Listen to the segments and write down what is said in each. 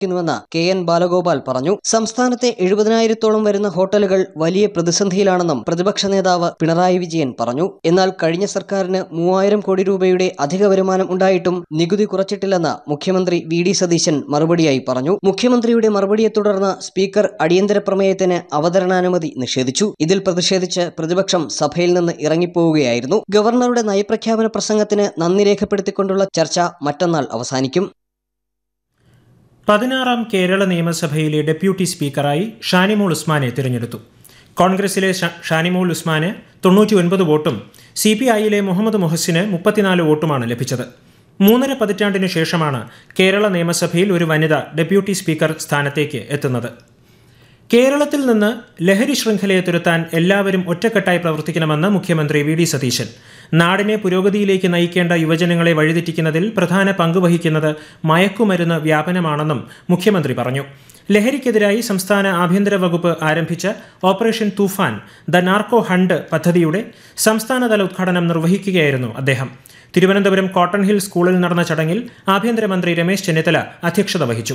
ക്കുന്നുവെന്ന് K N Balagopal പറഞ്ഞു സംസ്ഥാനത്തെ എഴുപതിനായിരത്തോളം വരുന്ന ഹോട്ടലുകൾ വലിയ പ്രതിസന്ധിയിലാണെന്നും പ്രതിപക്ഷ നേതാവ് പിണറായി വിജയൻ പറഞ്ഞു എന്നാൽ കഴിഞ്ഞ സർക്കാരിന് മൂവായിരം കോടി രൂപയുടെ അധിക വരുമാനം ഉണ്ടായിട്ടും നികുതി കുറച്ചിട്ടില്ലെന്ന് മുഖ്യമന്ത്രി വി ഡി സതീശൻ മറുപടിയായി പറഞ്ഞു മുഖ്യമന്ത്രിയുടെ മറുപടിയെ തുടർന്ന് സ്പീക്കർ അടിയന്തര പ്രമേയത്തിന് അവതരണാനുമതി നിഷേധിച്ചു ഇതിൽ പ്രതിഷേധിച്ച് പ്രതിപക്ഷം സഭയിൽ നിന്ന് ഇറങ്ങിപ്പോവുകയായിരുന്നു ഗവർണറുടെ നയപ്രഖ്യാപന പ്രസംഗത്തിന് നന്ദി രേഖപ്പെടുത്തിക്കൊണ്ടുള്ള ചർച്ച മറ്റന്നാൾ അവസാനിക്കും പതിനാറാം കേരള നിയമസഭയിലെ ഡെപ്യൂട്ടി സ്പീക്കറായി ഷാനിമോൾ ഉസ്മാനെ തിരഞ്ഞെടുത്തു കോൺഗ്രസിലെ ഷ- ഷാനിമോൾ ഉസ്മാന് തൊണ്ണൂറ്റി ഒൻപത് വോട്ടും സി പി ഐയിലെ മുഹമ്മദ് മുഹസിന് മുപ്പത്തിനാല് വോട്ടുമാണ് ലഭിച്ചത് മൂന്നര പതിറ്റാണ്ടിനു ശേഷമാണ് കേരള നിയമസഭയിൽ ഒരു വനിത ഡെപ്യൂട്ടി സ്പീക്കർ സ്ഥാനത്തേക്ക് എത്തുന്നത് കേരളത്തിൽ നിന്ന് ലഹരി ശൃംഖലയെ തുരത്താൻ എല്ലാവരും ഒറ്റക്കെട്ടായി പ്രവർത്തിക്കണമെന്ന് മുഖ്യമന്ത്രി വി ഡി സതീശൻ നാടിനെ പുരോഗതിയിലേക്ക് നയിക്കേണ്ട യുവജനങ്ങളെ വഴിതെറ്റിക്കുന്നതിൽ പ്രധാന പങ്ക് വഹിക്കുന്നത് മയക്കുമരുന്ന് വ്യാപനമാണെന്നും മുഖ്യമന്ത്രി പറഞ്ഞു ലഹരിക്കെതിരായി സംസ്ഥാന ആഭ്യന്തര വകുപ്പ് ആരംഭിച്ച operation Toofan the narco hunt പദ്ധതിയുടെ സംസ്ഥാനതല ഉദ്ഘാടനം നിർവഹിക്കുകയായിരുന്നു അദ്ദേഹം തിരുവനന്തപുരം കോട്ടൺ ഹിൽ സ്കൂളിൽ നടന്ന ചടങ്ങിൽ ആഭ്യന്തരമന്ത്രി രമേശ് ചെന്നിത്തല അധ്യക്ഷത വഹിച്ചു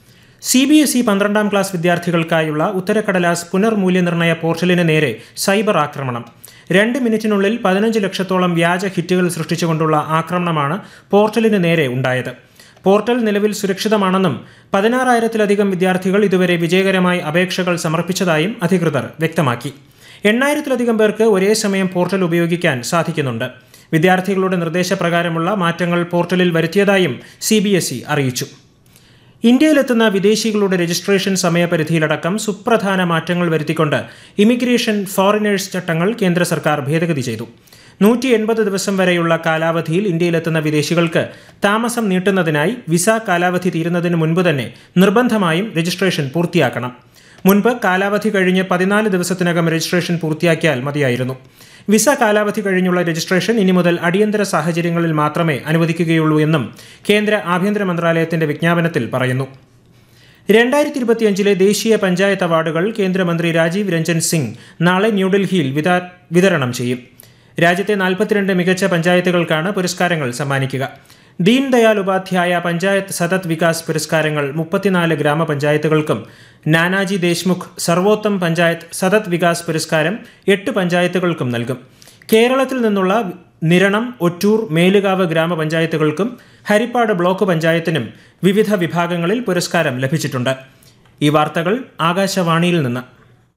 സി ബി എസ് ഇ പന്ത്രണ്ടാം ക്ലാസ് വിദ്യാർത്ഥികൾക്കായുള്ള ഉത്തരക്കടലാസ് പുനർമൂല്യനിർണ്ണയ പോർട്ടലിന് നേരെ സൈബർ ആക്രമണം രണ്ട് മിനിറ്റിനുള്ളിൽ പതിനഞ്ച് ലക്ഷത്തോളം വ്യാജ ഹിറ്റുകൾ സൃഷ്ടിച്ചുകൊണ്ടുള്ള ആക്രമണമാണ് പോർട്ടലിന് നേരെ ഉണ്ടായത് പോർട്ടൽ നിലവിൽ സുരക്ഷിതമാണെന്നും പതിനാറായിരത്തിലധികം വിദ്യാർത്ഥികൾ ഇതുവരെ വിജയകരമായി അപേക്ഷകൾ സമർപ്പിച്ചതായും അധികൃതർ വ്യക്തമാക്കി എണ്ണായിരത്തിലധികം പേർക്ക് ഒരേ സമയം പോർട്ടൽ ഉപയോഗിക്കാൻ സാധിക്കുന്നുണ്ട് വിദ്യാർത്ഥികളുടെ നിർദ്ദേശപ്രകാരമുള്ള മാറ്റങ്ങൾ പോർട്ടലിൽ വരുത്തിയതായും സി അറിയിച്ചു ഇന്ത്യയിലെത്തുന്ന വിദേശികളുടെ രജിസ്ട്രേഷൻ സമയപരിധിയിലടക്കം സുപ്രധാന മാറ്റങ്ങൾ വരുത്തിക്കൊണ്ട് ഇമിഗ്രേഷൻ ഫോറിനേഴ്സ് ചട്ടങ്ങൾ കേന്ദ്ര സർക്കാർ ഭേദഗതി ചെയ്തു നൂറ്റി എൺപത് ദിവസം വരെയുള്ള കാലാവധിയിൽ ഇന്ത്യയിലെത്തുന്ന വിദേശികൾക്ക് താമസം നീട്ടുന്നതിനായി വിസ കാലാവധി തീരുന്നതിന് മുൻപ് തന്നെ നിർബന്ധമായും രജിസ്ട്രേഷൻ പൂർത്തിയാക്കണം മുൻപ് കാലാവധി കഴിഞ്ഞ് പതിനാല് ദിവസത്തിനകം രജിസ്ട്രേഷൻ പൂർത്തിയാക്കിയാൽ മതിയായിരുന്നു വിസ കാലാവധി കഴിഞ്ഞുള്ള രജിസ്ട്രേഷൻ ഇനി മുതൽ അടിയന്തര സാഹചര്യങ്ങളിൽ മാത്രമേ അനുവദിക്കുകയുള്ളൂ എന്നും കേന്ദ്ര ആഭ്യന്തര മന്ത്രാലയത്തിന്റെ വിജ്ഞാപനത്തിൽ പറയുന്നു രണ്ടായിരത്തി ഇരുപത്തിയഞ്ചിലെ ദേശീയ പഞ്ചായത്ത് അവാർഡുകൾ കേന്ദ്രമന്ത്രി രാജീവ് രഞ്ജൻ സിംഗ് നാളെ ന്യൂഡൽഹിയിൽ വിതാ- വിതരണം ചെയ്യും രാജ്യത്തെ നാൽപ്പത്തിരണ്ട് മികച്ച പഞ്ചായത്തുകൾക്കാണ് പുരസ്കാരങ്ങൾ സമ്മാനിക്കുക ദീൻ ദയാൽ ഉപാധ്യായ പഞ്ചായത്ത് സതത് വികാസ് പുരസ്കാരങ്ങൾ മുപ്പത്തിനാല് ഗ്രാമപഞ്ചായത്തുകൾക്കും നാനാജി ദേശ്മുഖ് സർവോത്തം പഞ്ചായത്ത് സതത് വികാസ് പുരസ്കാരം എട്ട് പഞ്ചായത്തുകൾക്കും നൽകും കേരളത്തിൽ നിന്നുള്ള നിരണം ഒറ്റൂർ മേലുകാവ് ഗ്രാമപഞ്ചായത്തുകൾക്കും ഹരിപ്പാട് ബ്ലോക്ക് പഞ്ചായത്തിനും വിവിധ വിഭാഗങ്ങളിൽ പുരസ്കാരം ലഭിച്ചിട്ടുണ്ട് ഈ വാർത്തകൾ ആകാശവാണിയിൽ നിന്ന്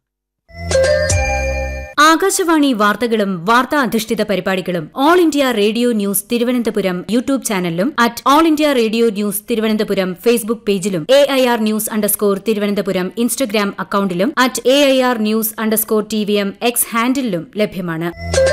ആകാശവാണി വാർത്തകളും വാർത്താ അധിഷ്ഠിത പരിപാടികളും all India radio news Thiruvananthapuram YouTube ചാനലിലും at all India radio news Thiruvananthapuram Facebook പേജിലും A I R news underscore Thiruvananthapuram Instagram അക്കൌണ്ടിലും at A I R news underscore T V M X ഹാൻഡിലും ലഭ്യമാണ്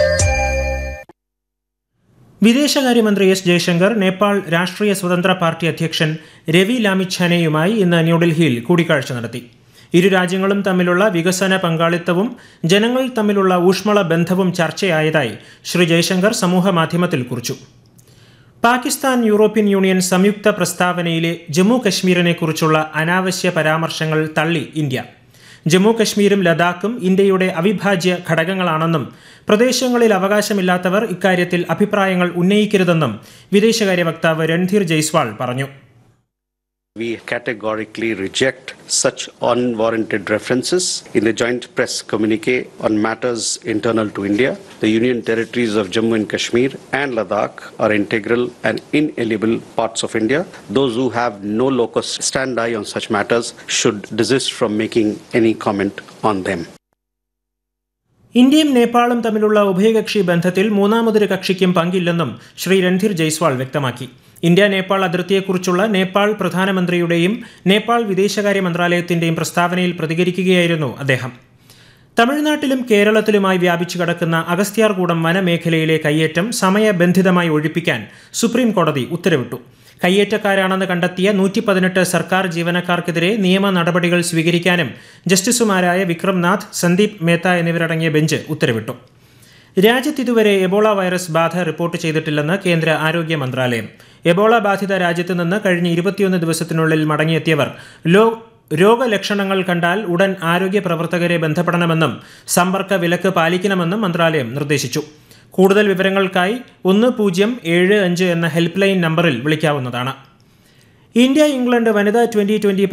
വിദേശകാര്യമന്ത്രി എസ് ജയശങ്കർ നേപ്പാൾ രാഷ്ട്രീയ സ്വതന്ത്ര പാർട്ടി അധ്യക്ഷൻ രവി ലാമിച്ഛാനെയുമായി ഇന്ന് ന്യൂഡൽഹിയിൽ കൂടിക്കാഴ്ച നടത്തി ഇരു രാജ്യങ്ങളും തമ്മിലുള്ള വികസന പങ്കാളിത്തവും ജനങ്ങൾ തമ്മിലുള്ള ഊഷ്മള ബന്ധവും ചർച്ചയായതായി ശ്രീ ജയശങ്കർ സമൂഹ മാധ്യമത്തിൽ കുറിച്ചു പാകിസ്ഥാൻ യൂറോപ്യൻ യൂണിയൻ സംയുക്ത പ്രസ്താവനയിലെ ജമ്മു കശ്മീരിനെക്കുറിച്ചുള്ള അനാവശ്യ പരാമർശങ്ങൾ തള്ളി ഇന്ത്യ ജമ്മു കശ്മീരും ലഡാക്കും ഇന്ത്യയുടെ അവിഭാജ്യ ഘടകങ്ങളാണെന്നും പ്രദേശങ്ങളിൽ അവകാശമില്ലാത്തവർ ഇക്കാര്യത്തിൽ അഭിപ്രായങ്ങൾ ഉന്നയിക്കരുതെന്നും വിദേശകാര്യ വക്താവ് രൺധീർ ജയ്സ്വാൾ പറഞ്ഞു We categorically reject such unwarranted references in the joint press communique on matters internal to India. The Union territories of Jammu and Kashmir and Ladakh are integral and inalienable parts of India. Those who have no locus standi on such matters should desist from making any comment on them. ഇന്ത്യയും നേപ്പാളും തമ്മിലുള്ള ഉഭയകക്ഷി ബന്ധത്തിൽ മൂന്നാമതൊരു കക്ഷിക്കും പങ്കില്ലെന്നും ശ്രീ രൺധീർ ജയ്സ്വാൾ വ്യക്തമാക്കി India Nepal അതിർത്തിയെക്കുറിച്ചുള്ള നേപ്പാൾ പ്രധാനമന്ത്രിയുടെയും നേപ്പാൾ വിദേശകാര്യ മന്ത്രാലയത്തിന്റെയും പ്രസ്താവനയിൽ പ്രതികരിക്കുകയായിരുന്നു അദ്ദേഹം തമിഴ്നാട്ടിലും കേരളത്തിലുമായി വ്യാപിച്ചു കിടക്കുന്ന അഗസ്ത്യാർകൂടം വനമേഖലയിലെ കയ്യേറ്റം സമയബന്ധിതമായി ഒഴിപ്പിക്കാൻ സുപ്രീം കോടതി ഉത്തരവിട്ടു കയ്യേറ്റക്കാരാണെന്ന് കണ്ടെത്തിയ നൂറ്റി പതിനെട്ട് സർക്കാർ ജീവനക്കാർക്കെതിരെ നിയമ നടപടികൾ സ്വീകരിക്കാനും ജസ്റ്റിസുമാരായ വിക്രംനാഥ് സന്ദീപ് മേത്ത എന്നിവരടങ്ങിയ ബെഞ്ച് ഉത്തരവിട്ടു രാജ്യത്ത് ഇതുവരെ എബോള വൈറസ് ബാധ റിപ്പോർട്ട് ചെയ്തിട്ടില്ലെന്ന് കേന്ദ്ര ആരോഗ്യ മന്ത്രാലയം എബോള ബാധിത രാജ്യത്ത് നിന്ന് കഴിഞ്ഞ ഇരുപത്തിയൊന്ന് ദിവസത്തിനുള്ളിൽ മടങ്ങിയെത്തിയവർ ലോ രോഗലക്ഷണങ്ങൾ കണ്ടാൽ ഉടൻ ആരോഗ്യ പ്രവർത്തകരെ ബന്ധപ്പെടണമെന്നും സമ്പർക്ക വിലക്ക് പാലിക്കണമെന്നും മന്ത്രാലയം നിർദ്ദേശിച്ചു കൂടുതൽ വിവരങ്ങൾക്കായി ഒന്ന് പൂജ്യം ഏഴ് അഞ്ച് എന്ന ഹെൽപ്പ് ലൈൻ നമ്പറിൽ വിളിക്കാവുന്നതാണ് ഇന്ത്യ ഇംഗ്ലണ്ട് വനിതാ ട്വന്റി ട്വന്റി